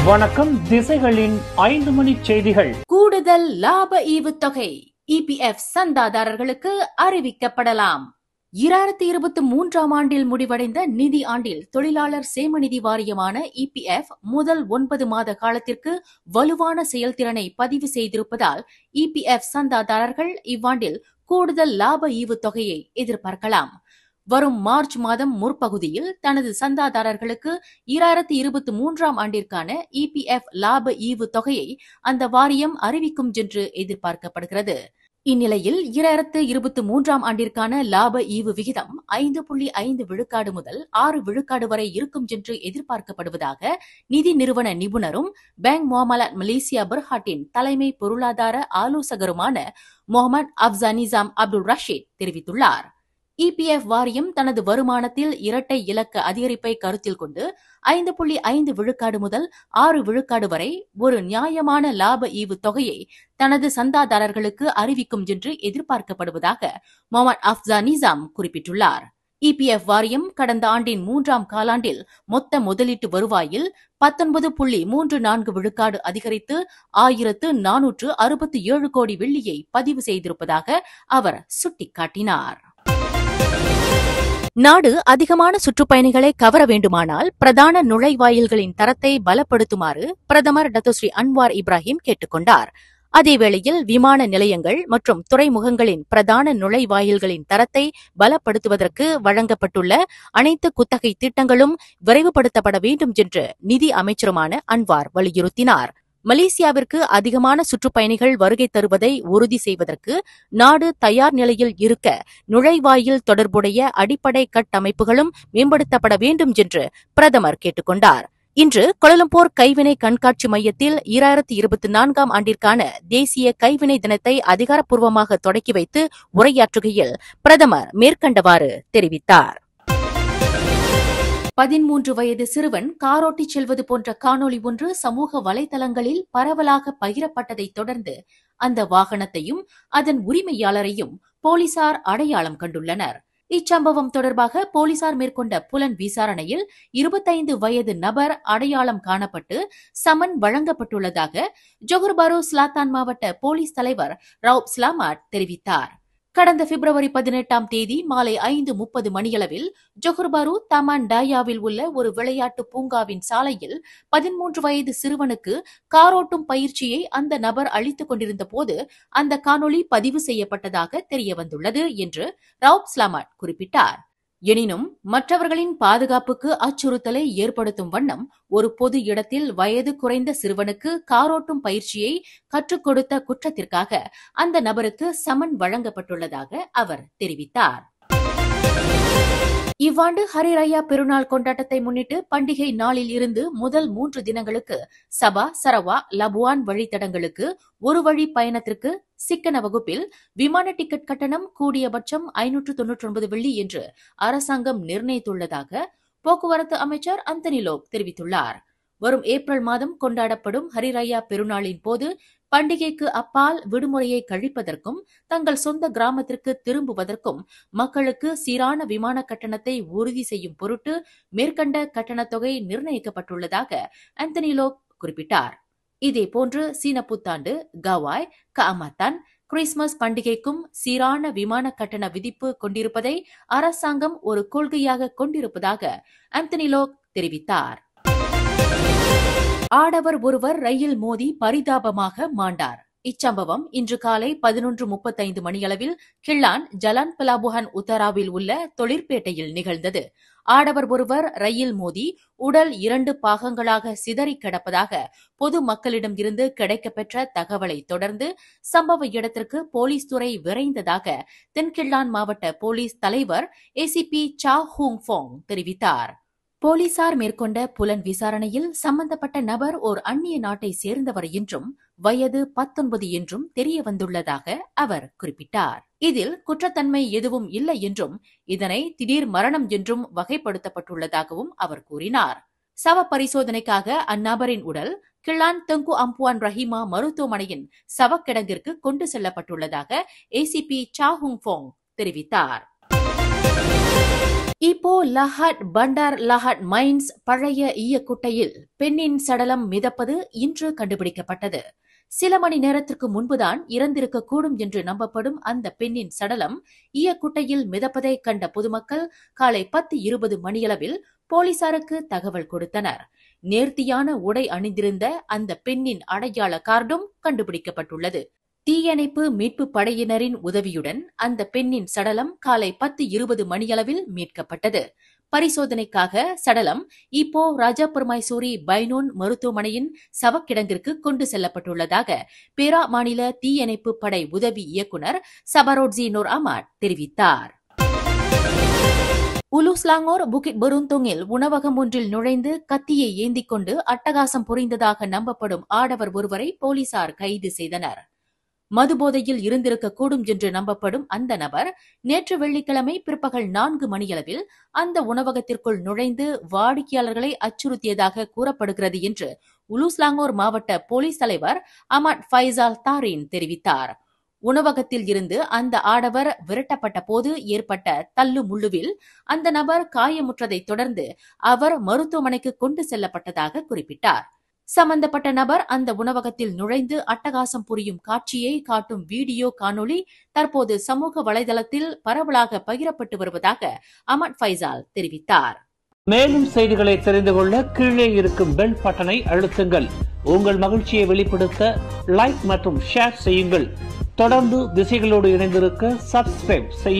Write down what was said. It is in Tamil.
வணக்கம் திசைகளின் ஐந்து மணி செய்திகள் கூடுதல் லாப ஈவுத்தொகை இபிஎஃப் சந்தாதாரர்களுக்கு அறிவிக்கப்படலாம் இராயிரத்தி இருபத்தி மூன்றாம் ஆண்டில் முடிவடைந்த நிதி ஆண்டில் தொழிலாளர் சேமநிதி வாரியமான இபிஎஃப் முதல் ஒன்பது மாத காலத்திற்கு வலுவான செயல்திறனை பதிவு செய்திருப்பதால் இபிஎஃப் சந்தாதாரர்கள் இவ்வாண்டில் கூடுதல் லாப ஈவுத்தொகையை எதிர்பார்க்கலாம் வரும் மார்ச் மாதம் முற்பகுதியில் தனது சந்தாதாரர்களுக்கு இராயிரத்தி இருபத்தி மூன்றாம் ஆண்டிற்கான இபிஎஃப் லாப ஈவு தொகையை அந்த வாரியம் அறிவிக்கும் என்று எதிர்பார்க்கப்படுகிறது இந்நிலையில் இராயிரத்து இருபத்தி மூன்றாம் ஆண்டிற்கான லாப ஈவு விகிதம் ஐந்து புள்ளி ஐந்து விழுக்காடு முதல் ஆறு விழுக்காடு வரை இருக்கும் என்று எதிர்பார்க்கப்படுவதாக நிதி நிறுவன நிபுணரும் பேங்க் முகமலத் மலேசியா பர்ஹாட்டின் தலைமை பொருளாதார ஆலோசகருமான முகமது அப்சானிசாம் அப்துல் ரஷீத் தெரிவித்துள்ளார் இபிஎஃப் வாரியம் தனது வருமானத்தில் இரட்டை இலக்க அதிகரிப்பை கருத்தில் கொண்டு ஐந்து புள்ளி ஐந்து விழுக்காடு முதல் ஆறு விழுக்காடு வரை ஒரு நியாயமான லாப ஈவு தொகையை தனது சந்தாதாரர்களுக்கு அறிவிக்கும் என்று எதிர்பார்க்கப்படுவதாக முகமது அப்சா நிசாம் குறிப்பிட்டுள்ளார் இபிஎஃப் வாரியம் கடந்த ஆண்டின் மூன்றாம் காலாண்டில் மொத்த முதலீட்டு வருவாயில் பத்தொன்பது புள்ளி மூன்று நான்கு விழுக்காடு அதிகரித்து ஆயிரத்து நானூற்று அறுபத்தி ஏழு கோடி வெள்ளியை பதிவு செய்திருப்பதாக அவர் சுட்டிக்காட்டினார் நாடு அதிகமான சுற்றுப்பயணிகளை கவர வேண்டுமானால் பிரதான நுழைவாயில்களின் தரத்தை பலப்படுத்துமாறு பிரதமர் டத்தோஸ்ரீ அன்வார் இப்ராஹிம் கேட்டுக்கொண்டார் அதேவேளையில் விமான நிலையங்கள் மற்றும் துறைமுகங்களின் பிரதான நுழைவாயில்களின் தரத்தை பலப்படுத்துவதற்கு வழங்கப்பட்டுள்ள அனைத்து குத்தகை திட்டங்களும் விரைவுபடுத்தப்பட வேண்டும் என்று நிதி அமைச்சருமான அன்வார் வலியுறுத்தினார் மலேசியாவிற்கு அதிகமான சுற்றுப்பயணிகள் வருகை தருவதை உறுதி செய்வதற்கு நாடு தயார் நிலையில் இருக்க நுழைவாயில் தொடர்புடைய அடிப்படை கட்டமைப்புகளும் மேம்படுத்தப்பட வேண்டும் என்று பிரதமர் கேட்டுக்கொண்டார் இன்று கொலலம்பூர் கைவினை கண்காட்சி மையத்தில் இராயிரத்தி இருபத்தி நான்காம் ஆண்டிற்கான தேசிய கைவினை தினத்தை அதிகாரப்பூர்வமாக தொடக்கி வைத்து உரையாற்றுகையில் பிரதமர் மேற்கண்டவாறு தெரிவித்தார் பதிமூன்று வயது சிறுவன் காரோட்டி செல்வது போன்ற காணொளி ஒன்று சமூக வலைதளங்களில் பரவலாக பகிரப்பட்டதைத் தொடர்ந்து அந்த வாகனத்தையும் அதன் உரிமையாளரையும் போலீசார் அடையாளம் கண்டுள்ளனர் இச்சம்பவம் தொடர்பாக போலீசார் மேற்கொண்ட புலன் விசாரணையில் இருபத்தைந்து வயது நபர் அடையாளம் காணப்பட்டு சமன் வழங்கப்பட்டுள்ளதாக ஜொஹர் பாரு ஸ்லாத்தான் மாவட்ட போலீஸ் தலைவர் ரவுப் ஸ்லாமாட் தெரிவித்தார் கடந்த பிப்ரவரி பதினெட்டாம் தேதி மாலை ஐந்து முப்பது மணியளவில் ஜொஹர்பாரு தமான் டாயாவில் உள்ள ஒரு விளையாட்டு பூங்காவின் சாலையில் பதிமூன்று வயது சிறுவனுக்கு காரோட்டும் பயிற்சியை அந்த நபர் அளித்துக் கொண்டிருந்த போது அந்த காணொளி பதிவு செய்யப்பட்டதாக தெரியவந்துள்ளது என்று ரவுப் ஸ்லாமாட் குறிப்பிட்டார் எனினும் மற்றவர்களின் பாதுகாப்புக்கு அச்சுறுத்தலை ஏற்படுத்தும் வண்ணம் ஒரு பொது இடத்தில் வயது குறைந்த சிறுவனுக்கு காரோட்டும் பயிற்சியை கற்றுக் கொடுத்த குற்றத்திற்காக அந்த நபருக்கு சமன் வழங்கப்பட்டுள்ளதாக அவர் தெரிவித்தார் இவ்வாண்டு ஹரிராயா பெருநாள் கொண்டாட்டத்தை முன்னிட்டு பண்டிகை நாளில் இருந்து முதல் மூன்று தினங்களுக்கு சபா சரவா லபுவான் வழித்தடங்களுக்கு ஒரு வழி பயணத்திற்கு சிக்கன வகுப்பில் விமான டிக்கெட் கட்டணம் கூடியபட்சம் ஐநூற்று தொன்னூற்றி ஒன்பது வெள்ளி என்று அரசாங்கம் நிர்ணயித்துள்ளதாக போக்குவரத்து அமைச்சர் அந்தனி லோக் தெரிவித்துள்ளார் வரும் ஏப்ரல் மாதம் கொண்டாடப்படும் ஹரிராயா பெருநாளின் போது பண்டிகைக்கு அப்பால் விடுமுறையை கழிப்பதற்கும் தங்கள் சொந்த கிராமத்திற்கு திரும்புவதற்கும் மக்களுக்கு சீரான விமான கட்டணத்தை உறுதி செய்யும் பொருட்டு மேற்கண்ட கட்டணத் தொகை நிர்ணயிக்கப்பட்டுள்ளதாக அந்தனி லோக் குறிப்பிட்டார் இதேபோன்று சீன புத்தாண்டு கவாய் கஅமத்தான் கிறிஸ்துமஸ் பண்டிகைக்கும் சீரான விமான கட்டண விதிப்பு கொண்டிருப்பதை அரசாங்கம் ஒரு கொள்கையாக கொண்டிருப்பதாக அந்தனி லோக் தெரிவித்தார் ஆடவர் ஒருவர் ரயில் மோதி பரிதாபமாக மாண்டார் இச்சம்பவம் இன்று காலை பதினொன்று முப்பத்தைந்து மணியளவில் கிள்ளான் ஜலான் பலாபுஹான் உத்தராவில் உள்ள தொழிற்பேட்டையில் நிகழ்ந்தது ஆடவர் ஒருவர் ரயில் மோதி உடல் இரண்டு பாகங்களாக சிதறி கிடப்பதாக பொது மக்களிடம் இருந்து கிடைக்கப்பெற்ற தகவலை தொடர்ந்து சம்பவ இடத்திற்கு போலீஸ் துறை விரைந்ததாக தென்கிள்ளான் மாவட்ட போலீஸ் தலைவர் ஏசிபி சா ஹூங் ஃபோங் தெரிவித்தார் போலீசார் மேற்கொண்ட புலன் விசாரணையில் சம்பந்தப்பட்ட நபர் ஓர் அந்நிய நாட்டை சேர்ந்தவர் என்றும் வயது பத்தொன்பது என்றும் தெரிய வந்துள்ளதாக அவர் குறிப்பிட்டார் இதில் குற்றத்தன்மை எதுவும் இல்லை என்றும் இதனை திடீர் மரணம் என்றும் வகைப்படுத்தப்பட்டுள்ளதாகவும் அவர் கூறினார் சவ பரிசோதனைக்காக அந்நபரின் உடல் கிளான் தெங்கு அம்புவான் ரஹீமா மருத்துவமனையின் சவக்கிடங்கிற்கு கொண்டு செல்லப்பட்டுள்ளதாக ஏசிபி சாஹுங் ஃபோங் தெரிவித்தார் ஈப்போ லஹட் பண்டார் லஹட் மைன்ஸ் பழைய ஈயக்குட்டையில் பெண்ணின் சடலம் மிதப்பது இன்று கண்டுபிடிக்கப்பட்டது சில மணி நேரத்திற்கு முன்புதான் இறந்திருக்கக்கூடும் என்று நம்பப்படும் அந்த பெண்ணின் சடலம் ஈயக்குட்டையில் மிதப்பதை கண்ட பொதுமக்கள் காலை பத்து இருபது மணியளவில் போலீசாருக்கு தகவல் கொடுத்தனர் நேர்த்தியான உடை அணிந்திருந்த அந்த பெண்ணின் அடையாள கார்டும் கண்டுபிடிக்கப்பட்டுள்ளது தீயணைப்பு மீட்பு படையினரின் உதவியுடன் அந்த பெண்ணின் சடலம் காலை பத்து இருபது மணியளவில் மீட்கப்பட்டது பரிசோதனைக்காக சடலம் இப்போ ராஜாபெருமாய்சூரி பைனோன் மருத்துவமனையின் சவக்கிடங்கிற்கு கொண்டு செல்லப்பட்டுள்ளதாக பேரா மாநில தீயணைப்பு படை உதவி இயக்குநர் சபரோட்ஜி நூர் அமாட் தெரிவித்தார் உலுஸ்லாங்கோர் புகிட் பெருந்துங்கில் உணவகம் ஒன்றில் நுழைந்து கத்தியை ஏந்திக் கொண்டு அட்டகாசம் புரிந்ததாக நம்பப்படும் ஆடவர் ஒருவரை போலீசார் கைது செய்தனர் மதுபோதையில் இருந்திருக்கக்கூடும் என்று நம்பப்படும் அந்த நபர் நேற்று வெள்ளிக்கிழமை பிற்பகல் நான்கு மணியளவில் அந்த உணவகத்திற்குள் நுழைந்து வாடிக்கையாளர்களை அச்சுறுத்தியதாக கூறப்படுகிறது என்று உலுஸ்லாங்கோர் மாவட்ட போலீஸ் தலைவர் அமட் ஃபைசால் தாரின் தெரிவித்தார் உணவகத்தில் இருந்து அந்த ஆடவர் விரட்டப்பட்ட போது ஏற்பட்ட தள்ளு முள்ளுவில் அந்த நபர் காயமுற்றதைத் தொடர்ந்து அவர் மருத்துவமனைக்கு கொண்டு செல்லப்பட்டதாக குறிப்பிட்டார் சம்பந்தப்பட்ட நபர் அந்த உணவகத்தில் நுழைந்து அட்டகாசம் புரியும் காட்சியை காட்டும் வீடியோ காணொளி தற்போது சமூக வலைதளத்தில் பரவலாக பகிரப்பட்டு வருவதாக அமட் ஃபைசால் தெரிவித்தார் மேலும் செய்திகளை தெரிந்து கொள்ள கீழே இருக்கும் பெல் பட்டனை அழுத்துங்கள் உங்கள் மகிழ்ச்சியை வெளிப்படுத்த லைக் மற்றும் ஷேர் செய்யுங்கள் தொடர்ந்து திசைகளோடு இணைந்திருக்க சப்ஸ்கிரைப் செய்ய